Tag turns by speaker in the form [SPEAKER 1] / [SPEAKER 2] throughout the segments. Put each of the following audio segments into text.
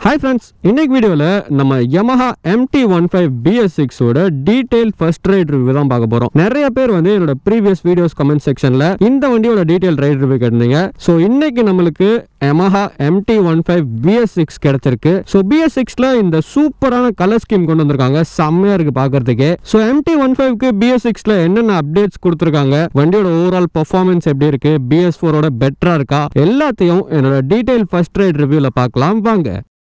[SPEAKER 1] hi friends இன்னைக்கு வீடியோவில் நம்ம Yamaha MT one five BS சிக்ஸோட டீடைல் ஃபர்ஸ்ட் ரைட் ரிவ்யூ தான் பார்க்க போகிறோம் நிறைய பேர் வந்து என்னோட ப்ரீவியஸ் வீடியோஸ் கமெண்ட் செக்ஷனில் இந்த வண்டியோட டீடைல் ரைட் ரிவ்யூ கேட்டிருந்தீங்க ஸோ இன்னைக்கு நம்மளுக்கு Yamaha MT one five BS six கிடைச்சிருக்கு ஸோ பிஎஸ் சிக்ஸில் இந்த சூப்பரான கலர் ஸ்கீம் கொண்டு வந்திருக்காங்க செம்மையாக இருக்குது பார்க்கறதுக்கே ஸோ MT ஒன் ஃபைவ்க்கு பிஎஸ் சிக்ஸில் என்னென்ன அப்டேட்ஸ் கொடுத்துருக்காங்க வண்டியோட ஓவரால் பர்ஃபார்மன்ஸ் எப்படி இருக்கு பிஎஸ் ஃபோரோட பெட்டராக இருக்கா எல்லாத்தையும் என்னோட டீடைல் ஃபர்ஸ்ட் ரைட் ரிவ்யூவில் பார்க்கலாம் வாங்க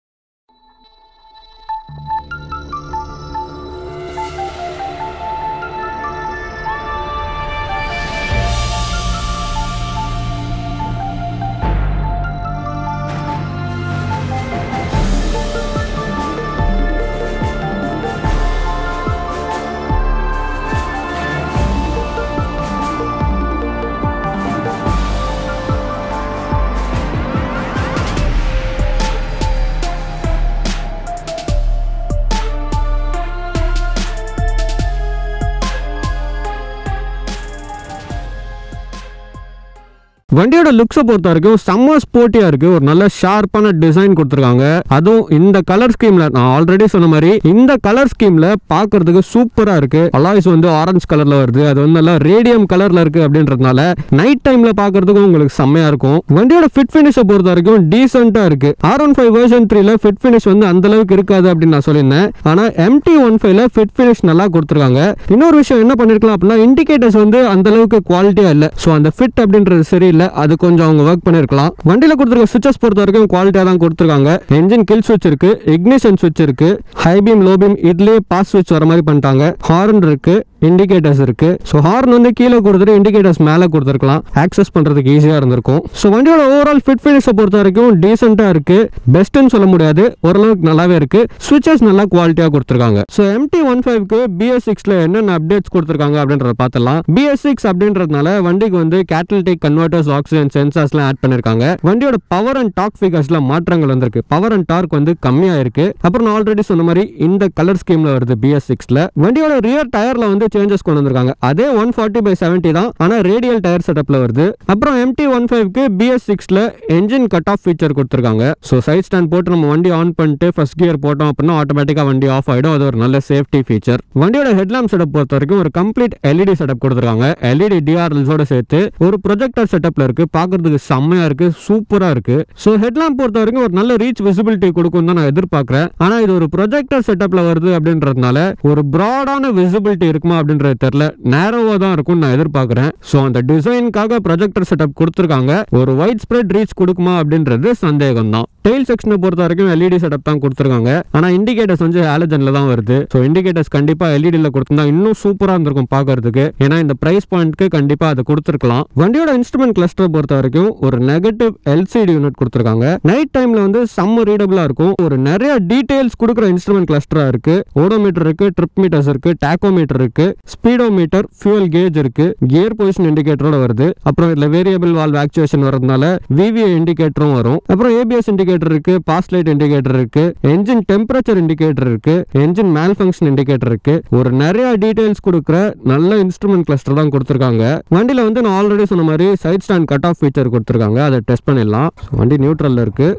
[SPEAKER 1] வண்டியோட லுக்ஸை பொறுத்த வரைக்கும் செம்ம ஸ்போர்ட்டியா இருக்கு ஒரு நல்ல ஷார்ப்பான டிசைன் கொடுத்துருக்காங்க அதுவும் இந்த கலர் ஸ்கீம்ல நான் ஆல்ரெடி சொன்ன மாதிரி இந்த கலர் ஸ்கீம்ல பார்க்கிறதுக்கு சூப்பரா இருக்கு அலாய்ஸ் வந்து ஆரஞ்சு கலர்ல வருது அது வந்து நல்லா ரேடியம் கலர்ல இருக்கு அப்படின்றதுனால நைட் டைம்ல பார்க்கிறதுக்கும் உங்களுக்கு செம்மையா இருக்கும் வண்டியோட ஃபிட் ஃபினிஷை பொறுத்த வரைக்கும் டீசெண்டா இருக்கு ஆர் ஒன் ஃபைவ் வெர்ஷன் த்ரீல ஃபிட் ஃபினிஷ் வந்து அந்த அளவுக்கு இருக்காது அப்படின்னு நான் சொல்லியிருந்தேன் ஆனா எம்டி ஒன் ஃபைவ்ல ஃபிட் ஃபினிஷ் நல்லா கொடுத்துருக்காங்க இன்னொரு விஷயம் என்ன பண்ணிருக்கலாம் அப்படின்னா இண்டிகேட்டர்ஸ் வந்து அந்த அளவுக்கு குவாலிட்டியா இல்ல ஸோ அந்த ஃபிட் அப்படின்றது சரியில்லை அது கொஞ்சம் அவங்க ஒர்க் பண்ணிருக்கலாம் வண்டியில கொடுத்துருக்க சுவிச்சஸ் பொறுத்த வரைக்கும் குவாலிட்டியா தான் கொடுத்துருக்காங்க என்ஜின் கில் சுவிட்ச் இருக்கு இக்னிஷன் சுவிட்ச் இருக்கு ஹை பீம் லோ பீம் இதுலயே பாஸ் சுவிட்ச் வர மாதிரி பண்ணிட்டாங்க ஹார்ன் இருக்கு இண்டிகேட்டர்ஸ் இருக்கு ஸோ ஹார்ன் வந்து கீழே கொடுத்துட்டு இண்டிகேட்டர்ஸ் மேலே கொடுத்துருக்கலாம் ஆக்சஸ் பண்றதுக்கு ஈஸியா இருந்திருக்கும் ஸோ வண்டியோட ஓவரால் ஃபிட் ஃபினிஷை பொறுத்த வரைக்கும் டீசெண்டா இருக்கு பெஸ்ட்னு சொல்ல முடியாது ஓரளவுக்கு நல்லாவே இருக்கு சுவிச்சஸ் நல்லா குவாலிட்டியா கொடுத்துருக்காங்க ஸோ எம்டி ஒன் ஃபைவ்க்கு பிஎஸ் சிக்ஸ்ல என்னென்ன அப்டேட்ஸ் கொடுத்துருக்காங்க அப்படின்றத பார்த்துலாம் பிஎஸ் சிக்ஸ் அப்படின்றதுனால வண்டிக்கு வந்து கேட்டலிட்டிக் கன்வெர்டர்ஸ் ஆக்சிஜன் சென்சார்ஸ்லாம் ஆட் பண்ணிருக்காங்க வண்டியோட பவர் அண்ட் டாக் ஃபிகர்ஸ்ல மாற்றங்கள் வந்திருக்கு பவர் அண்ட் டார்க் வந்து கம்மியா இருக்கு அப்புறம் நான் ஆல்ரெடி சொன்ன மாதிரி இந்த கலர் ஸ்கீம்ல வருது பிஎஸ் சிக்ஸ்ல வண்டியோட ரியர் டயர்ல வந்து சேஞ்சஸ் கொண்டு வந்திருக்காங்க அதே ஒன் ஃபார்ட்டி பை செவன்ட்டி தான் ஆனா ரேடியல் டயர் செட்டப்ல வருது அப்புறம் எம்டி ஒன் ஃபைவ்க்கு பிஎஸ் சிக்ஸ்ல என்ஜின் கட் ஆஃப் ஃபீச்சர் கொடுத்துருக்காங்க ஸோ சைட் ஸ்டாண்ட் போட்டு நம்ம வண்டி ஆன் பண்ணிட்டு ஃபர்ஸ்ட் கியர் போட்டோம் அப்படின்னா ஆட்டோமேட்டிக்கா வண்டி ஆஃப் ஆயிடும் அது ஒரு நல்ல சேஃப்டி ஃபீச்சர் வண்டியோட ஹெட்லாம்ப் செட்டப் பொறுத்த வரைக்கும் ஒரு கம்ப்ளீட் எல்இடி செட்டப் கொடுத்துருக்காங்க எல்இடி டிஆர்எல்ஸோட சேர்த்து ஒரு ப்ரொஜெக்டர் செட்டப்ல இருக்கு பார்க்கிறதுக்கு செம்மையா இருக்கு சூப்பரா இருக்கு ஸோ ஹெட்லாம்ப் பொறுத்த வரைக்கும் ஒரு நல்ல ரீச் விசிபிலிட்டி கொடுக்கும் தான் நான் எதிர்பார்க்கிறேன் ஆனா இது ஒரு ப்ரொஜெக்டர் செட்டப்ல வருது அப்படின்றதுனால ஒரு ப்ராடான விசிபிலிட்டி இருக்குமா அப்படின்றது தெரியல நேரோவா தான் இருக்கும்னு நான் எதிர்பார்க்கிறேன் ஸோ அந்த டிசைனுக்காக ப்ரொஜெக்டர் செட்டப் கொடுத்துருக்காங்க ஒரு வைட் ஸ்ப்ரெட் ரீச் கொடுக்குமா அப்படின்றது சந்தேகம் தான் டெயில் செக்ஷனை பொறுத்த வரைக்கும் எல்இடி செட்டப் தான் கொடுத்துருக்காங்க ஆனா இண்டிகேட்டர்ஸ் வந்து ஹாலஜன்ல தான் வருது ஸோ இண்டிகேட்டர்ஸ் கண்டிப்பா எல்இடியில் கொடுத்திருந்தா இன்னும் சூப்பரா இருந்திருக்கும் பார்க்கறதுக்கு ஏன்னா இந்த பிரைஸ் பாயிண்ட்க்கு கண்டிப்பா அதை கொடுத்துருக்கலாம் வண்டியோட இன்ஸ்ட்ருமெண்ட் கிளஸ்டர் பொறுத்த வரைக்கும் ஒரு நெகட்டிவ் எல்சிடி யூனிட் கொடுத்துருக்காங்க நைட் டைம்ல வந்து செம்ம ரீடபிளா இருக்கும் ஒரு நிறைய டீடைல்ஸ் கொடுக்குற இன்ஸ்ட்ருமெண்ட் கிளஸ்டரா இருக்கு ஓடோமீட்டர் இருக்கு ட்ரிப் மீட்டர்ஸ் இருக்கு டாக்கோமீட்டர் இருக்கு ஸ்பீடோமீட்டர் ஃபியூல் கேஜ் இருக்கு கியர் பொசிஷன் இண்டிகேட்டரோட வருது அப்புறம் இதுல வேரியபிள் வால்வ் ஆக்சுவேஷன் வரதுனால விவிஏ இண்டிகேட்டரும் வரும் அப்புறம் ஏபிஎஸ் இண்டிகேட்டர் இருக்கு பாஸ் லைட் இண்டிகேட்டர் இருக்கு என்ஜின் டெம்பரேச்சர் இண்டிகேட்டர் இருக்கு என்ஜின் மேல் ஃபங்க்ஷன் இண்டிகேட்டர் இருக்கு ஒரு நிறைய டீடைல்ஸ் கொடுக்குற நல்ல இன்ஸ்ட்ருமெண்ட் கிளஸ்டர் தான் கொடுத்துருக்காங்க வண்டியில வந்து நான் ஆல்ரெடி சொன்ன மாதிரி side stand cut off feature கொடுத்துருக்காங்க அதை டெஸ்ட் பண்ணிடலாம் So, வண்டி நியூட்ரல்ல இருக்கு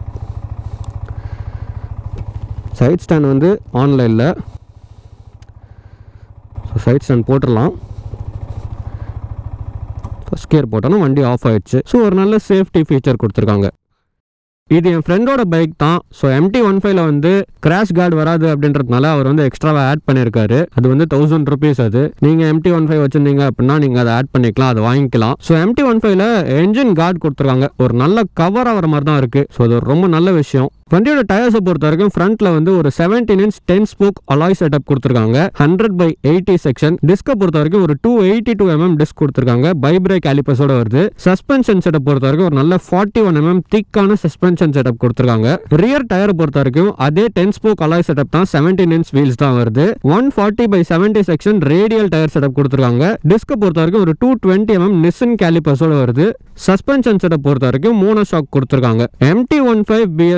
[SPEAKER 1] சைட் ஸ்டாண்ட் வந்து ஆன்லைனில் ஸோ சைட் ஸ்டாண்ட் போட்டுடலாம் ஃபஸ்ட் கியர் போட்டோன்னா வண்டி ஆஃப் ஆயிடுச்சு ஸோ ஒரு நல்ல சேஃப்டி ஃபீச்சர் கொடுத்துருக்காங்க இது என் ஃப்ரெண்டோட பைக் தான் ஸோ எம்டி ஒன் ஃபைவ்ல வந்து கிராஷ் கார்டு வராது அப்படின்றதுனால அவர் வந்து எக்ஸ்ட்ராவாக ஆட் பண்ணியிருக்காரு அது வந்து தௌசண்ட் ருபீஸ் அது நீங்கள் எம்டி ஒன் ஃபைவ் வச்சிருந்தீங்க அப்படின்னா நீங்கள் அதை ஆட் பண்ணிக்கலாம் அதை வாங்கிக்கலாம் ஸோ எம்டி ஒன் ஃபைவ்ல என்ஜின் கார்டு கொடுத்துருக்காங்க ஒரு நல்ல கவர் ஆகிற மாதிரி தான் இருக்குது ஸோ அது ஒரு ரொம்ப நல்ல விஷயம் வண்டியோட டயர்ஸை பொறுத்த வரைக்கும் ஃப்ரண்ட்ல வந்து ஒரு seventeen inch ten spoke alloy setup கொடுத்துருக்காங்க ஹண்ட்ரட் பை எயிட்டி செக்ஷன் டிஸ்கை பொறுத்த வரைக்கும் ஒரு two eighty two mm disc கொடுத்துருக்காங்க பை பிரேக் ஆலிபஸோட வருது சஸ்பென்ஷன் செட்டப் பொறுத்த வரைக்கும் ஒரு நல்ல ஃபார்ட்டி ஒன் எம்எம் திக்கான சஸ்பென்ஷன் செட்டப் கொடுத்துருக்காங்க ரியர் டயர் பொறுத்த வரைக்கும் அதே டென் ஸ்போக் அலாய் செட்டப் தான் செவன்டீன் இன்ச் வீல்ஸ் தான் வருது one forty by seventy section radial tyre setup கொடுத்துருக்காங்க டிஸ்கை பொறுத்த வரைக்கும் ஒரு டூ டுவெண்ட்டி எம்எம் நிசன் கேலிபஸோட வருது சஸ்பென்ஷன் செட்டப் பொறுத்த வரைக்கும் மோனோ ஷாக் கொடுத்துருக்காங்க MT one five BS six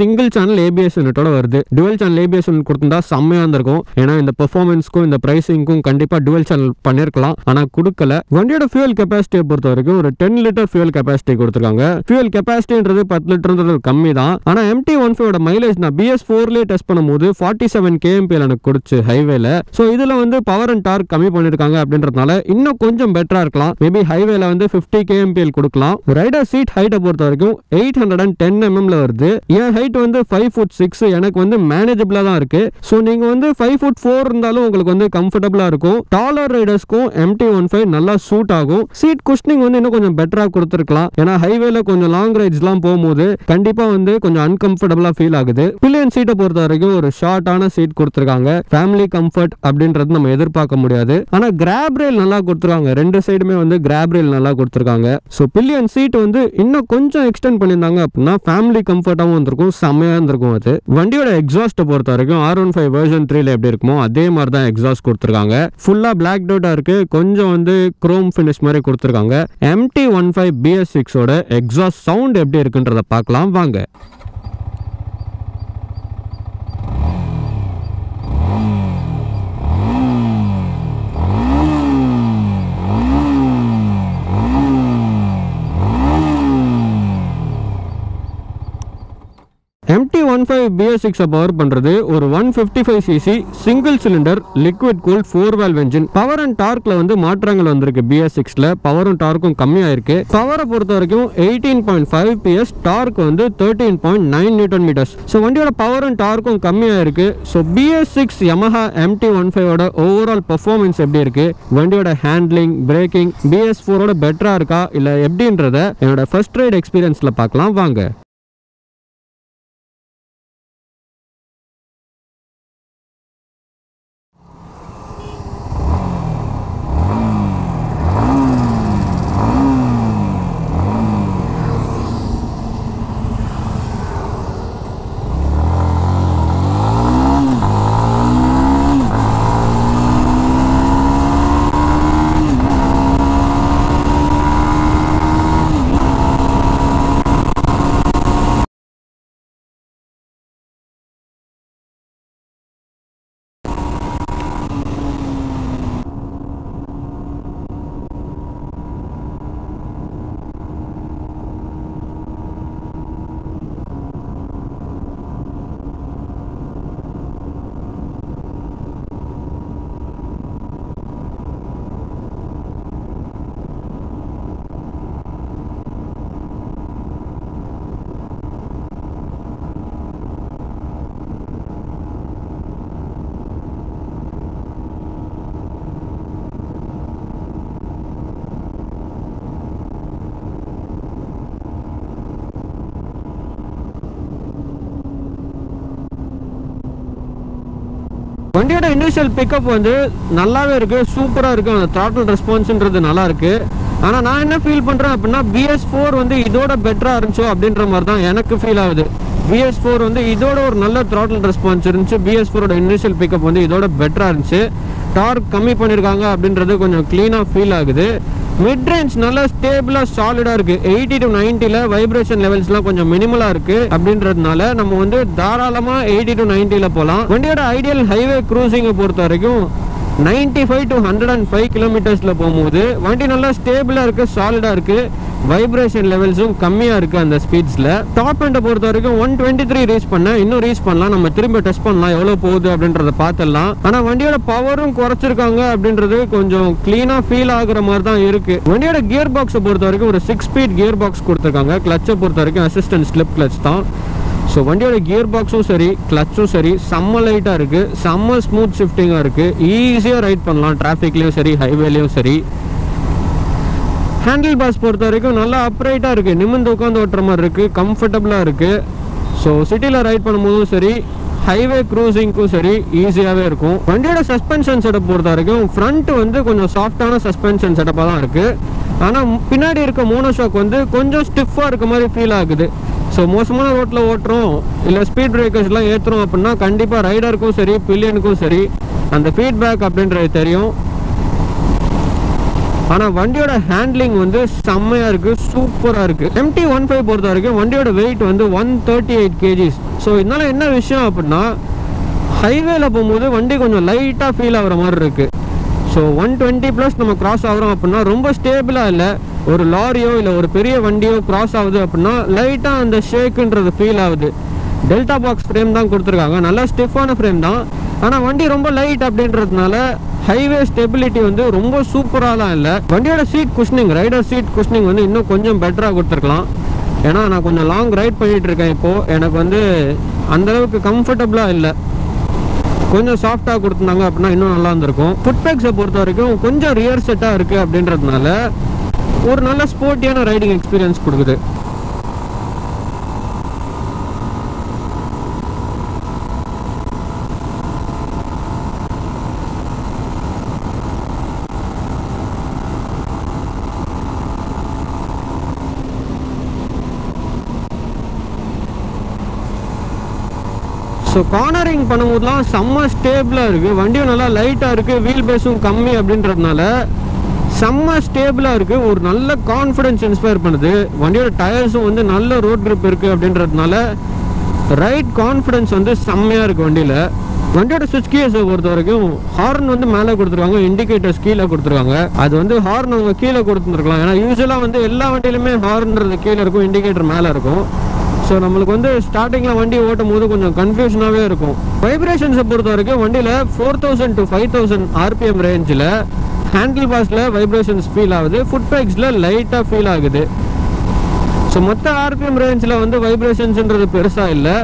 [SPEAKER 1] single channel ABS யூனிட்டோட வருது டுவல் சேனல் ஏபிஎஸ் யூனிட் கொடுத்திருந்தா செம்மையா இருந்திருக்கும் ஏன்னா இந்த பெர்ஃபார்மன்ஸ்க்கும் இந்த பிரைசிங்க்கும் கண்டிப்பா டுவல் சேனல் பண்ணிருக்கலாம் ஆனா கொடுக்கல வண்டியோட ஃபியூல் கெப்பாசிட்டியை பொறுத்த வரைக்கும் ஒரு டென் லிட்டர் ஃபியூல் கெப்பாசிட்டி கொடுத்துருக்காங்க ஃபியூல் கெப்பாசிட்டின்றது பத்து லிட்டர்ன்றது கம்மி தான் ஆனா எம்டி ஒன் ஃபைவோட மைலேஜ் நான் பிஎஸ் ஃபோர்லேயே டெஸ்ட் பண்ணும்போது ஃபார்ட்டி செவன் கேஎம்பிஎல் எனக்கு கொடுச்சு ஹைவேல ஸோ இதுல வந்து பவர் அண்ட் டார்க் கம்மி பண்ணிருக்காங்க அப்படின்றதுனால இன்னும் கொஞ்சம் பெட்டரா இருக்கலாம் மேபி ஹைவேல வந்து ஃபிஃப்டி கேஎம்பிஎல் கொடுக்கலாம் ரைடர் சீட் ஹைட்டை பொறுத்த வரைக்கும் எயிட் ஹண்ட்ரட் அண்ட் டென் எம்எம்ல வருது என் ஹைட் வந்து ஃபைவ் ஃபுட் சிக்ஸ் எனக்கு வந்து மேனேஜபிளா தான் இருக்கு ஸோ நீங்க வந்து ஃபைவ் ஃபுட் ஃபோர் இருந்தாலும் உங்களுக்கு வந்து கம்ஃபர்டபுளா இருக்கும் டாலர் ரைடர்ஸ்க்கும் எம்டி ஒன் ஃபைவ் நல்லா சூட் ஆகும் சீட் குஷ்னிங் வந்து இன்னும் கொஞ்சம் பெட்டரா கொடுத்துருக்கலாம் ஏன்னா ஹைவேல கொஞ்சம் லாங் ரைட்ஸ்லாம் போகும்போது கண்டிப்பா வந்து கொஞ்சம் அன்கம்ஃபர்டபுளா ஃபீல் ஆகுது பில்லியன் சீட்டை பொறுத்த வரைக்கும் ஒரு ஷார்ட்டான சீட் கொடுத்துருக்காங்க ஃபேமிலி கம்ஃபர்ட் அப்படின்றது நம்ம எதிர்பார்க்க முடியாது ஆனா கிராப் ரேல் நல்லா கொடுத்துருக்காங்க ரெண்டு சைடுமே வந்து கிராப் ரேல் நல்லா கொடுத்துருக்காங்க ஸோ பில்லியன் சீட் வந்து இன்னும் கொஞ்சம் எக்ஸ்டெண்ட் பண்ணியிருந்தாங்க அப்படின்னா ஃபேமிலி கம்ஃபர்ட்டாகவும் இருந்திருக்கும் செம்மையாக இருந்திருக்கும் அது வண்டியோட எக்ஸாஸ்ட்டை பொறுத்த வரைக்கும் ஆர் ஒன் ஃபைவ் வெர்ஷன் த்ரீல எப்படி இருக்குமோ அதே மாதிரி தான் எக்ஸாஸ்ட் கொடுத்துருக்காங்க ஃபுல்லாக பிளாக் டவுட்டாக இருக்கு கொஞ்சம் வந்து குரோம் ஃபினிஷ் மாதிரி கொடுத்துருக்காங்க எம்டி ஒன் ஃபைவ் பிஎஸ் சிக்ஸோட எக்ஸாஸ்ட் சவுண்ட் எப்படி இருக்குன்றத பார்க்கலாம் வாங்க எம்டி ஒன் ஃபைவ் பிஎஸ் சிக்ஸை பவர் பண்ணுறது ஒரு one fifty five CC single cylinder liquid cool four valve engine power and டார்க்ல வந்து மாற்றங்கள் வந்திருக்கு பிஎஸ் சிக்ஸ்ல பவரும் டார்க்கும் கம்மியாயிருக்கு பவரை பொறுத்த வரைக்கும் eighteen point five PS torque வந்து thirteen point nine newton metres so வண்டியோட பவர் அண்ட் டார்க்கும் கம்மியாயிருக்கு so BS six Yamaha MT one ஃபைவோட ஓவரால் பர்ஃபார்மன்ஸ் எப்படி இருக்கு வண்டியோட ஹேண்ட்லிங் பிரேக்கிங் பிஎஸ் ஃபோரோட பெட்டரா இருக்கா இல்லை எப்படின்றத என்னோட ஃபர்ஸ்ட் ரைட் எக்ஸ்பீரியன்ஸ்ல பார்க்கலாம் வாங்க வண்டியோட இனிஷியல் பிக்கப் வந்து நல்லாவே இருக்கு சூப்பரா இருக்கு அந்த த்ராட்டில் ரெஸ்பான்ஸ்ன்றது நல்லா இருக்கு ஆனா நான் என்ன ஃபீல் பண்றேன் அப்படின்னா பிஎஸ் ஃபோர் வந்து இதோட பெட்டரா இருந்துச்சோ அப்படின்ற மாதிரி தான் எனக்கு ஃபீல் ஆகுது பிஎஸ் ஃபோர் வந்து இதோட ஒரு நல்ல த்ராட்டில் ரெஸ்பான்ஸ் இருந்துச்சு பிஎஸ் ஃபோரோட இனிஷியல் பிக்கப் வந்து இதோட பெட்டரா இருந்துச்சு டார்க் கம்மி பண்ணியிருக்காங்க அப்படின்றது கொஞ்சம் க்ளீனாக ஃபீல் ஆகுது மிட் ரேஞ்ச் நல்லா ஸ்டேபிளாக சாலிடாக இருக்குது எயிட்டி டு நைன்ட்டியில் வைப்ரேஷன் லெவல்ஸ்லாம் கொஞ்சம் மினிமலாக இருக்குது அப்படின்றதுனால நம்ம வந்து தாராளமாக எயிட்டி டு நைன்ட்டியில் போகலாம் வண்டியோட ஐடியல் ஹைவே க்ரூசிங்கை பொறுத்த வரைக்கும் 95 five to hundred and five கிலோமீட்டர்ஸில் போகும்போது வண்டி நல்லா ஸ்டேபிளாக இருக்குது சாலிடாக இருக்குது வைப்ரேஷன் லெவல்ஸும் கம்மியாக இருக்குது அந்த ஸ்பீட்ஸில் டாப் எண்டை பொறுத்த வரைக்கும் ஒன் டுவெண்ட்டி த்ரீ ரீச் பண்ண இன்னும் ரீச் பண்ணலாம் நம்ம திரும்ப டெஸ்ட் பண்ணலாம் எவ்வளோ போகுது அப்படின்றத பார்த்துடலாம் ஆனால் வண்டியோட பவரும் குறைச்சிருக்காங்க அப்படின்றது கொஞ்சம் க்ளீனாக ஃபீல் ஆகுற மாதிரி தான் இருக்குது வண்டியோட கியர் பாக்ஸை பொறுத்த வரைக்கும் ஒரு சிக்ஸ் ஸ்பீட் கியர் பாக்ஸ் கொடுத்துருக்காங்க கிளச்சை பொறுத்த வரைக்கும் அசிஸ்டன்ட் ஸ்லிப் கிளச் தான் ஸோ வண்டியோட கியர் பாக்ஸும் சரி கிளச்சும் சரி செம்ம லைட்டாக இருக்குது செம்ம ஸ்மூத் ஷிஃப்டிங்காக இருக்குது ஈஸியாக ரைட் பண்ணலாம் டிராஃபிக்லேயும் சரி ஹைவேலையும் சரி ஹேண்டில் பாஸ் பொறுத்த வரைக்கும் நல்லா அப்ரைட்டாக இருக்குது நிமிர்ந்து உட்காந்து ஓட்டுற மாதிரி இருக்குது கம்ஃபர்டபுளாக இருக்குது ஸோ சிட்டியில் ரைட் பண்ணும்போதும் சரி ஹைவே க்ரூசிங்க்கும் சரி ஈஸியாகவே இருக்கும் வண்டியோட சஸ்பென்ஷன் செட்டப் பொறுத்த வரைக்கும் ஃப்ரண்ட் வந்து கொஞ்சம் சாஃப்டான சஸ்பென்ஷன் செட்டப்பாக தான் இருக்குது ஆனால் பின்னாடி இருக்க மோனோஷாக் வந்து கொஞ்சம் ஸ்டிஃபாக இருக்க மாதிரி ஃபீல் ஆகுது ஸோ மோசமான ரோட்டில் ஓட்டுறோம் இல்லை ஸ்பீட் பிரேக்கர்ஸ்லாம் ஏற்றுறோம் அப்படின்னா கண்டிப்பாக ரைடருக்கும் சரி பில்லியனுக்கும் சரி அந்த ஃபீட்பேக் அப்படின்றது தெரியும் ஆனால் வண்டியோட ஹேண்ட்லிங் வந்து செம்மையாக இருக்குது சூப்பராக இருக்குது எம்டி ஒன் ஃபைவ் பொறுத்த வரைக்கும் வண்டியோட வெயிட் வந்து one thirty eight KGs so இதனால என்ன விஷயம் அப்படின்னா ஹைவேல போகும்போது வண்டி கொஞ்சம் லைட்டாக ஃபீல் ஆகுற மாதிரி இருக்குது ஸோ ஒன் டுவெண்ட்டி ப்ளஸ் நம்ம கிராஸ் ஆகிறோம் அப்படின்னா ரொம்ப ஸ்டேபிளாக இல்லை ஒரு லாரியோ இல்லை ஒரு பெரிய வண்டியோ கிராஸ் ஆகுது அப்படின்னா லைட்டாக அந்த ஷேக்குன்றது ஃபீல் ஆகுது டெல்டா பாக்ஸ் ஃப்ரேம் தான் கொடுத்துருக்காங்க நல்லா ஸ்டிஃபான ஃப்ரேம் தான் ஆனால் வண்டி ரொம்ப லைட் அப்படின்றதுனால ஹைவே ஸ்டெபிலிட்டி வந்து ரொம்ப சூப்பராலாம் இல்லை வண்டியோட seat cushioning rider seat cushioning வந்து இன்னும் கொஞ்சம் பெட்டராக கொடுத்துருக்கலாம் ஏன்னா நான் கொஞ்சம் லாங் ரைட் பண்ணிட்டு இருக்கேன் இப்போது எனக்கு வந்து அந்த அளவுக்கு கம்ஃபர்டபுளாக இல்லை கொஞ்சம் சாஃப்டாக கொடுத்துருந்தாங்க அப்படின்னா இன்னும் நல்லா இருந்திருக்கும் ஃபுட் பேக்ஸை பொறுத்த வரைக்கும் கொஞ்சம் ரியர் செட்டாக இருக்குது அப்படின்றதுனால ஒரு நல்ல ஸ்போர்ட்டியான ரைடிங் எக்ஸ்பீரியன்ஸ் கொடுக்குது ஸோ கார்னரிங் பண்ணும்போதுலாம் செம்ம ஸ்டேபிளாக இருக்குது வண்டியும் நல்லா லைட்டாக இருக்குது வீல் பேஸும் கம்மி அப்படின்றதுனால செம்ம ஸ்டேபிளாக இருக்குது ஒரு நல்ல கான்ஃபிடென்ஸ் இன்ஸ்பயர் பண்ணுது வண்டியோட டயர்ஸும் வந்து நல்ல ரோட் grip இருக்குது அப்படின்றதுனால ரைட் கான்ஃபிடென்ஸ் வந்து செம்மையாக இருக்குது வண்டியில் வண்டியோட சுவிட்ச் கீஸை பொறுத்த வரைக்கும் ஹார்ன் வந்து மேலே கொடுத்துருக்காங்க இண்டிகேட்டர்ஸ் கீழே கொடுத்துருக்காங்க அது வந்து ஹார்ன் அவங்க கீழே கொடுத்துருக்கலாம் ஏன்னா யூஸ்வலாக வந்து எல்லா வண்டியிலுமே ஹார்ன்றது கீழே இருக்கும் இண்டிகேட்டர் மேலே இருக்கும் ஸோ நம்மளுக்கு வந்து ஸ்டார்டிங்கில் வண்டி ஓட்டும் போது கொஞ்சம் கன்ஃபியூஷனாகவே இருக்கும் வைப்ரேஷன்ஸை பொறுத்த வரைக்கும் வண்டியில் four thousand to five thousand RPM ரேஞ்சில் ஹேண்டில் பாஸில் வைப்ரேஷன்ஸ் ஃபீல் ஆகுது ஃபுட் பேக்ஸில் லைட்டாக ஃபீல் ஆகுது ஸோ மொத்த ஆர்பிஎம் ரேஞ்சில் வந்து வைப்ரேஷன்ஸ்ன்றது பெருசாக இல்லை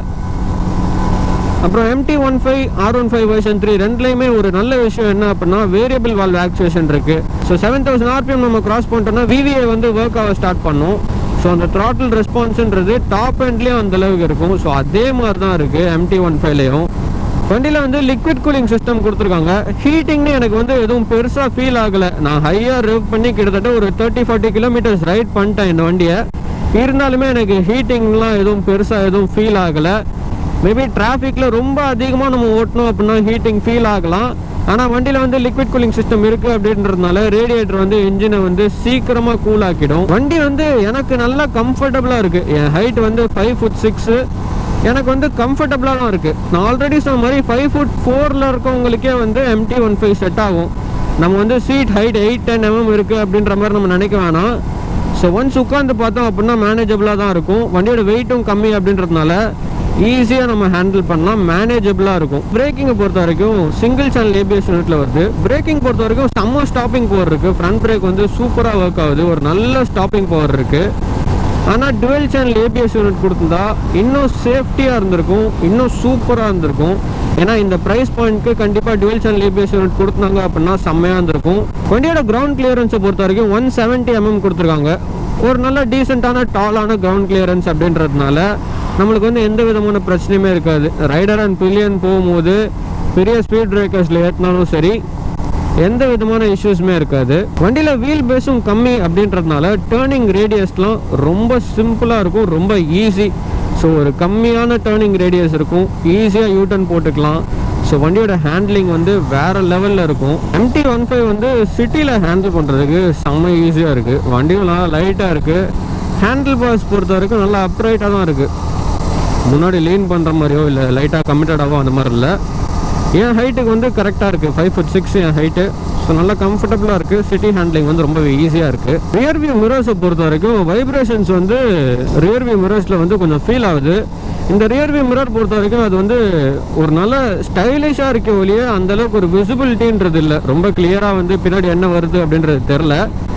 [SPEAKER 1] அப்புறம் MT one five R one five version three ரெண்டுலேயுமே ஒரு நல்ல விஷயம் என்ன அப்படின்னா வேரியபிள் வால்வ் ஆக்சுவேஷன் இருக்கு ஸோ செவன் தௌசண்ட் ஆர்பிஎம் நம்ம கிராஸ் பண்ணிட்டோம்னா விவிஐ வந்து ஒர்க் ஆக ஸ்டார்ட் பண்ணும் ஸோ அந்த த்ராட்டில் ரெஸ்பான்ஸ்ன்றது டாப் எண்ட்லேயும் அந்த அளவுக்கு இருக்கும் ஸோ அதே மாதிரி தான் இருக்குது எம்டி ஒன் ஃபைவ்லையும் வண்டியில் வந்து லிக்விட் கூலிங் சிஸ்டம் கொடுத்துருக்காங்க ஹீட்டிங்னு எனக்கு வந்து எதுவும் பெருசாக ஃபீல் ஆகலை நான் ஹையாக ரிவ் பண்ணி கிட்டத்தட்ட ஒரு தேர்ட்டி ஃபார்ட்டி கிலோமீட்டர்ஸ் ரைட் பண்ணிட்டேன் இந்த வண்டியை இருந்தாலுமே எனக்கு ஹீட்டிங்லாம் எதுவும் பெருசாக எதுவும் ஃபீல் ஆகலை மேபி டிராஃபிக்கில் ரொம்ப அதிகமாக நம்ம ஓட்டணும் அப்படின்னா ஹீட்டிங் ஃபீல் ஆகலாம் ஆனால் வண்டியில் வந்து லிக்விட் கூலிங் சிஸ்டம் இருக்குது அப்படின்றதுனால ரேடியேட்டர் வந்து இன்ஜினை வந்து சீக்கிரமாக கூல் ஆக்கிடும் வண்டி வந்து எனக்கு நல்லா கம்ஃபர்டபுளாக இருக்குது என் ஹைட் வந்து ஃபைவ் ஃபுட் சிக்ஸு எனக்கு வந்து கம்ஃபர்டபுளாக தான் இருக்குது நான் ஆல்ரெடி சொன்ன மாதிரி ஃபைவ் ஃபுட் ஃபோரில் இருக்கவங்களுக்கே வந்து எம்டி ஒன் ஃபைவ் செட் ஆகும் நம்ம வந்து seat height eight ten mm இருக்குது அப்படின்ற மாதிரி நம்ம நினைக்க வேணாம் ஸோ ஒன்ஸ் உட்காந்து பார்த்தோம் அப்படின்னா மேனேஜபிளாக தான் இருக்கும் வண்டியோட வெயிட்டும் கம்மி அப்படின்றதுனால ஈஸியாக நம்ம ஹேண்டில் பண்ணலாம் மேனேஜபிளாக இருக்கும் பிரேக்கிங்கை பொறுத்த வரைக்கும் சிங்கிள் சேனல் ஏபிஎஸ் யூனிட்ல வருது பிரேக்கிங் பொறுத்த வரைக்கும் செம்ம ஸ்டாப்பிங் பவர் இருக்குது ஃப்ரண்ட் பிரேக் வந்து சூப்பராக ஒர்க் ஆகுது ஒரு நல்ல ஸ்டாப்பிங் பவர் இருக்குது ஆனால் டுவெல் சேனல் ஏபிஎஸ் யூனிட் கொடுத்துருந்தா இன்னும் சேஃப்டியாக இருந்திருக்கும் இன்னும் சூப்பராக இருந்திருக்கும் ஏன்னா இந்த ப்ரைஸ் பாயிண்ட்க்கு கண்டிப்பாக டுவெல் சேனல் ஏபிஎஸ் யூனிட் கொடுத்தாங்க அப்படின்னா செம்மையாக இருந்திருக்கும் வண்டியோட கிரவுண்ட் கிளியரன்ஸை பொறுத்த வரைக்கும் ஒன் செவன்ட்டி எம்எம் கொடுத்துருக்காங்க ஒரு நல்ல டீசெண்டான டாலான கிரவுண்ட் கிளியரன்ஸ் அப்படின்றதுனால நம்மளுக்கு வந்து எந்த விதமான பிரச்சனையுமே இருக்காது ரைடர் அண்ட் பில்லியன் போகும்போது பெரிய ஸ்பீட் பிரேக்கர்ஸில் ஏற்றினாலும் சரி எந்த விதமான இஷ்யூஸுமே இருக்காது வண்டியில் வீல் பேஸும் கம்மி அப்படின்றதுனால டேர்னிங் ரேடியஸ்லாம் ரொம்ப சிம்பிளாக இருக்கும் ரொம்ப ஈஸி ஸோ ஒரு கம்மியான டேர்னிங் ரேடியஸ் இருக்கும் ஈஸியாக யூட்டன் போட்டுக்கலாம் ஸோ வண்டியோட ஹேண்ட்லிங் வந்து வேற லெவலில் இருக்கும் எம்டி ஒன் ஃபைவ் வந்து சிட்டியில் ஹேண்டில் பண்ணுறதுக்கு செம்ம ஈஸியாக இருக்குது வண்டியும் நல்லா லைட்டாக இருக்குது ஹேண்டில் பாஸ் பொறுத்த வரைக்கும் நல்லா அப்ரைட்டாக தான் இருக்குது முன்னாடி லீன் பண்ணுற மாதிரியோ இல்லை லைட்டாக கமிட்டடாவோ அந்த மாதிரி இல்லை என் ஹைட்டுக்கு வந்து கரெக்டாக இருக்குது ஃபைவ் ஃபுட் சிக்ஸ் என் ஹைட்டு ஸோ நல்லா கம்ஃபர்டபுளாக இருக்குது சிட்டி ஹேண்ட்லிங் வந்து ரொம்ப ஈஸியாக இருக்குது ரியர் வியூ மிரர்ஸை பொறுத்த வரைக்கும் வைப்ரேஷன்ஸ் வந்து ரியர் வியூ மிரர்ஸில் வந்து கொஞ்சம் ஃபீல் ஆகுது இந்த ரியர் வியூ மிரர் பொறுத்த வரைக்கும் அது வந்து ஒரு நல்ல ஸ்டைலிஷாக இருக்க ஒழிய அந்த அளவுக்கு ஒரு விசிபிலிட்டின்றது இல்லை ரொம்ப கிளியராக வந்து பின்னாடி என்ன வருது அப்படின்றது தெரில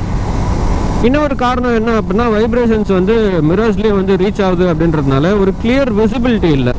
[SPEAKER 1] இன்னொரு காரணம் என்ன அப்படின்னா வைப்ரேஷன்ஸ் வந்து மிரர்ஸ்லேயே வந்து ரீச் ஆகுது அப்படின்றதுனால ஒரு கிளியர் விசிபிலிட்டி இல்லை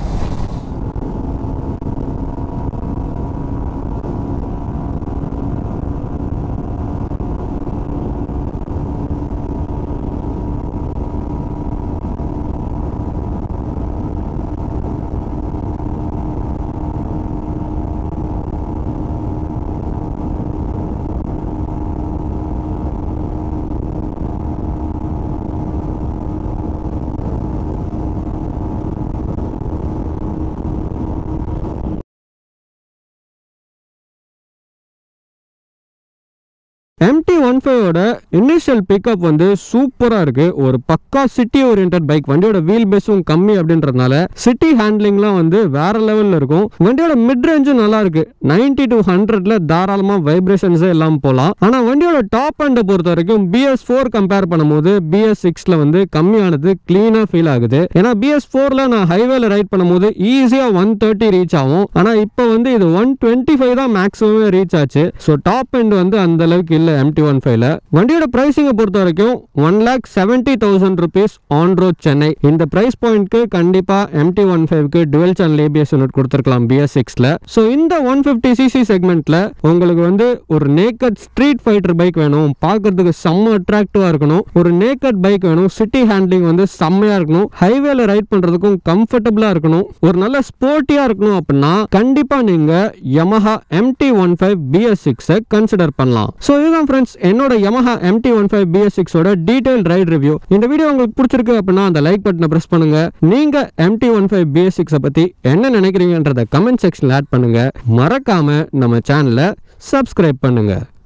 [SPEAKER 1] ஒன் ஃபைவோட இனிஷியல் பிக்கப் வந்து சூப்பரா இருக்கு ஒரு பக்கா சிட்டி ஓரியன்ட் பைக் வண்டியோட வீல் பேஸும் கம்மி அப்படின்றதுனால சிட்டி ஹேண்ட்லிங்லாம் வந்து வேற லெவல்ல இருக்கும் வண்டியோட மிட் ரேஞ்சும் நல்லா இருக்கு நைன்டி டு ஹண்ட்ரட்ல தாராளமா வைப்ரேஷன்ஸே எல்லாம் போகலாம் ஆனா வண்டியோட டாப் அண்டை பொறுத்த வரைக்கும் பிஎஸ் ஃபோர் கம்பேர் பண்ணும்போது பிஎஸ் சிக்ஸ்ல வந்து கம்மியானது கிளீனா ஃபீல் ஆகுது ஏன்னா பிஎஸ் ஃபோர்ல நான் ஹைவேல ரைட் பண்ணும்போது ஈஸியா ஒன் தேர்ட்டி ரீச் ஆகும் ஆனா இப்போ வந்து இது ஒன் டுவெண்ட்டி ஃபைவ் தான் மேக்ஸிமம் ரீச் ஆச்சு ஸோ டாப் எண்ட் வந்து அந்த அளவுக்கு இல்லை எம்டி ஒன் ஃபைவ்ல வண்டியோட பிரைசிங்கை பொறுத்த வரைக்கும் one lakh seventy thousand rupees on road Chennai இந்த பிரைஸ் பாயிண்ட்க்கு கண்டிப்பா எம்டி ஒன் ஃபைவ்க்கு டுவெல் சேனல் ஏபிஎஸ் யூனிட் கொடுத்துருக்கலாம் பிஎஸ் சிக்ஸ்ல ஸோ இந்த ஒன் ஃபிஃப்டி சிசி செக்மெண்ட்ல உங்களுக்கு வந்து ஒரு நேக்கட் ஸ்ட்ரீட் ஃபைட்டர் பைக் வேணும் பார்க்கறதுக்கு செம்ம அட்ராக்டிவா இருக்கணும் ஒரு நேக்கட் பைக் வேணும் சிட்டி ஹேண்ட்லிங் வந்து செம்மையா இருக்கணும் ஹைவேல ரைட் பண்றதுக்கும் கம்ஃபர்டபுளா இருக்கணும் ஒரு நல்ல ஸ்போர்ட்டியா இருக்கணும் அப்படின்னா கண்டிப்பா நீங்க Yamaha MT one five BS சிக்ஸை கன்சிடர் பண்ணலாம் ஸோ இதுதான் ஃப்ரெண்ட்ஸ் என்னோட Yamaha MT one five BS சிக்ஸோட டீடைல் ரைட் ரிவ்யூ இந்த வீடியோ உங்களுக்கு பிடிச்சிருக்கு அப்படின்னா அந்த லைக் பட்டனை பிரஸ் பண்ணுங்க நீங்க MT ஒன் ஃபைவ் பிஎஸ் சிக்ஸை பத்தி என்ன நினைக்கிறீங்கன்றத கமெண்ட் செக்ஷன்ல ஆட் பண்ணுங்க மறக்காம நம்ம சேனலை சப்ஸ்கிரைப் பண்ணுங்க